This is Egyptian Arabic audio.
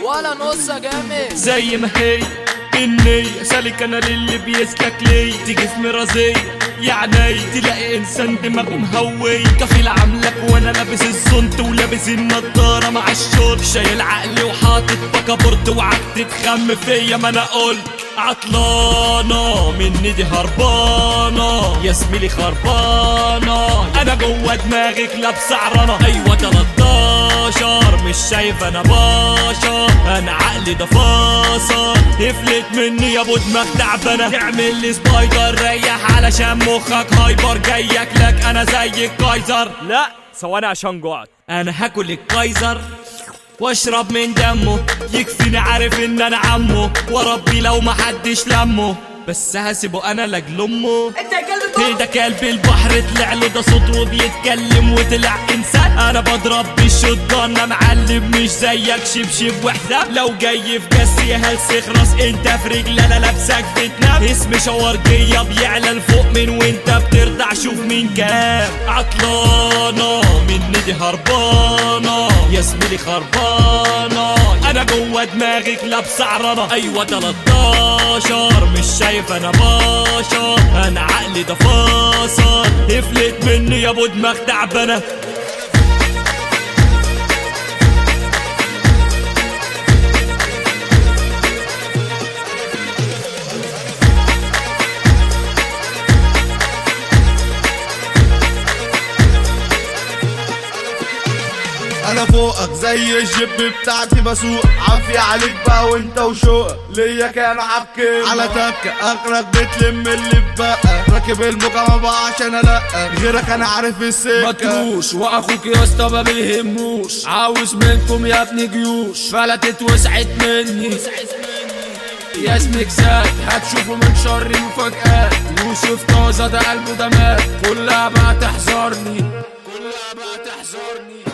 ولا نص يا جامد زي ما هي النية سالك انا للي بيسلك لي تيجي في مرازية يعني تلاقي انسان دماغه مهوي كفيل عاملك وانا لابس الزنط ولابس النضارة مع الشورت شايل عقلي وحاطط بكابورت وعك تتخم فيا ما انا قلت عطلانة مني دي هربانة يا زميلي خربانة انا جوه دماغك لابسة عرانة ايوه 13 مش شايف انا باشا انا عقلي ده فاصل افلت مني يا ابو دماغ تعبانه تعمل لي سبايدر ريح علشان مخك هايبر جايك لك انا زي الكايزر لا ثواني عشان جوعت انا هاكل الكايزر واشرب من دمه يكفيني عارف ان انا عمه وربي لو محدش لمه بس هسيبه انا لاجل امه انت يا كلب ايه ده كلب البحر طلع له ده صوت وبيتكلم وطلع انسان انا بضرب بالشوت انا معلم مش زيك شبشب وحده لو جاي في جسي هلسخ راس انت في رجل انا لابسك بتنام اسم شوارجية بيعلى لفوق من وانت بترضع شوف مين كام عطلانة مني دي هربانة يا زميلي خربانة انا جوه دماغك لابسة عرانة ايوه 13 مش شايف انا باشا انا عقلي ده فاصل افلت مني يا ابو دماغ تعبانه انا فوقك زي الجيب بتاعتي بسوق عافية عليك بقى وانت وشوقك ليا كام عبكي على تكة اغرق بتلم اللي بقى راكب الموجة ما بقى عشان الاقى غيرك انا عارف السكة متروش واخوك يا اسطى ما بيهموش عاوز منكم يا ابني جيوش فلتت وسعت مني يا اسمك زاد هتشوفوا من شر المفاجآت يوسف طازة ده قلبه ده مات كلها بقى تحذرني كلها بقى تحذرني